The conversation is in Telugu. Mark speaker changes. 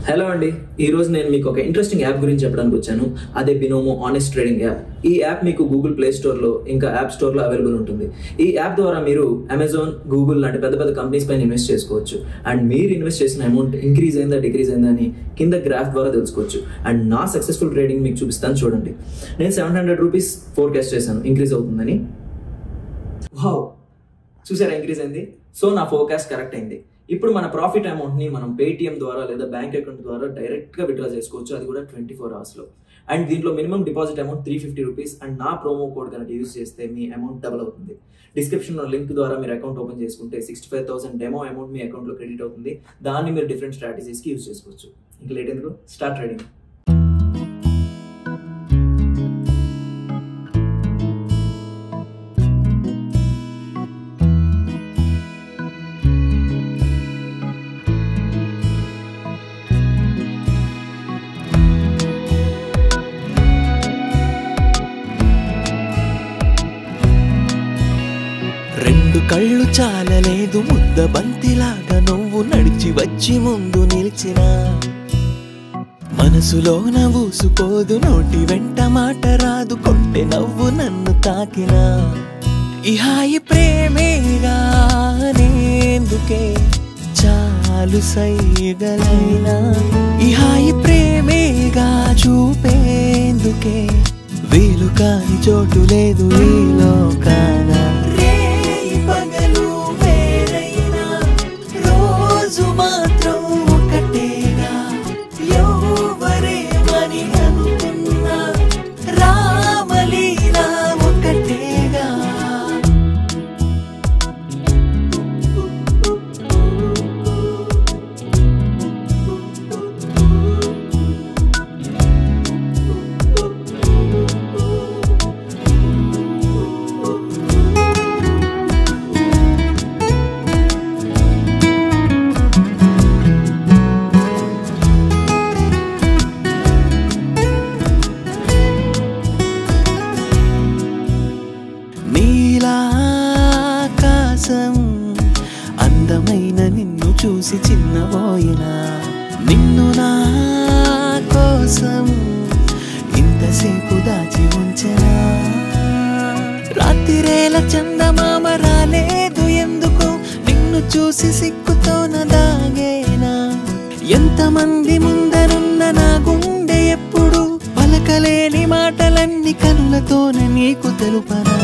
Speaker 1: హలో అండి ఈ రోజు నేను మీకు ఒక ఇంట్రెస్టింగ్ యాప్ గురించి చెప్పడానికి వచ్చాను అదే బినోమో ఆనెస్ట్ ట్రేడింగ్ యాప్ ఈ యాప్ మీకు గూగుల్ ప్లే స్టోర్లో ఇంకా యాప్ స్టోర్లో అవైలబుల్ ఉంటుంది ఈ యాప్ ద్వారా మీరు అమెజాన్ గూగుల్ లాంటి పెద్ద పెద్ద కంపెనీస్ పైన ఇన్వెస్ట్ చేసుకోవచ్చు అండ్ మీరు ఇన్వెస్ట్ చేసిన అమౌంట్ ఇంక్రీజ్ అయిందా డిక్రీజ్ అయిందా అని కింద గ్రాఫ్ ద్వారా తెలుసుకోవచ్చు అండ్ నా సక్సెస్ఫుల్ ట్రేడింగ్ మీకు చూపిస్తాను చూడండి నేను సెవెన్ హండ్రెడ్ రూపీస్ ఫోర్కాస్ట్ చేశాను ఇంక్రీజ్ అవుతుందని వావ్ చూసారా ఇంక్రీజ్ అయింది సో నా ఫోకాస్ కరెక్ట్ అయింది ఇప్పుడు మన ప్రాఫిట్ అమౌంట్ ని మనం పేటిఎం ద్వారా లేదా బ్యాంక్ అకౌంట్ ద్వారా డైరెక్ట్ గా విత్డ్రా చేసుకోవచ్చు అది కూడా ట్వంటీ ఫోర్ అవర్స్ లో అండ్ దీంట్లో minimum deposit amount three fifty rupees and నా ప్రోమో కోడ్ కనుక యూస్ చేస్తే మీ అమౌంట్ డబుల్ అవుతుంది డిస్క్రిప్షన్ లో లింక్ ద్వారా మీరు అకౌంట్ ఓపెన్ చేసుకుంటే sixty five thousand demo amount మీ అకౌంట్ లో క్రెడిట్ అవుతుంది దాన్ని మీరు డిఫరెంట్ స్ట్రాటజీస్ కి యూస్ చేసుకోవచ్చు ఇంకా లేట్ ఎందుకు స్టార్ట్ ట్రేడింగ్
Speaker 2: రెండు కళ్ళు చాలలేదు ముద్ద బంతిలాగా నువ్వు నడిచి వచ్చి ముందు నిలిచిన మనసులోన ఊసుకోదు నోటి వెంట మాట రాదు కొట్టె నవ్వు నన్ను తాకిన ఈ హాయి ప్రేమేగా నేందుకే చాలు సైగలైనా ఈ హాయి ప్రేమేగా చూపేందుకే వీలు కాని చోటు లేదు ఈ లోకాన రేయి పగలు వేరైనా రోజు మాత్రం ఒకటేగా ఎవరేమని అనుకున్నా రామలీలా ఒకటేగా నీలాకాశం అందమైన నిన్ను చూసి చిన్నబోయిన నిన్ను నా కోసం ఇంతసేపు దాచి ఉంచనా రాత్రిరేల చందమామ రాలేదు ఎందుకు నిన్ను చూసి సిక్కుతోన దాగేనా ఎంతమంది ముందరున్న నా గుండె ఎప్పుడు పలకలేని మాటలన్నీ కనులతోనే నీకు తెలుపనా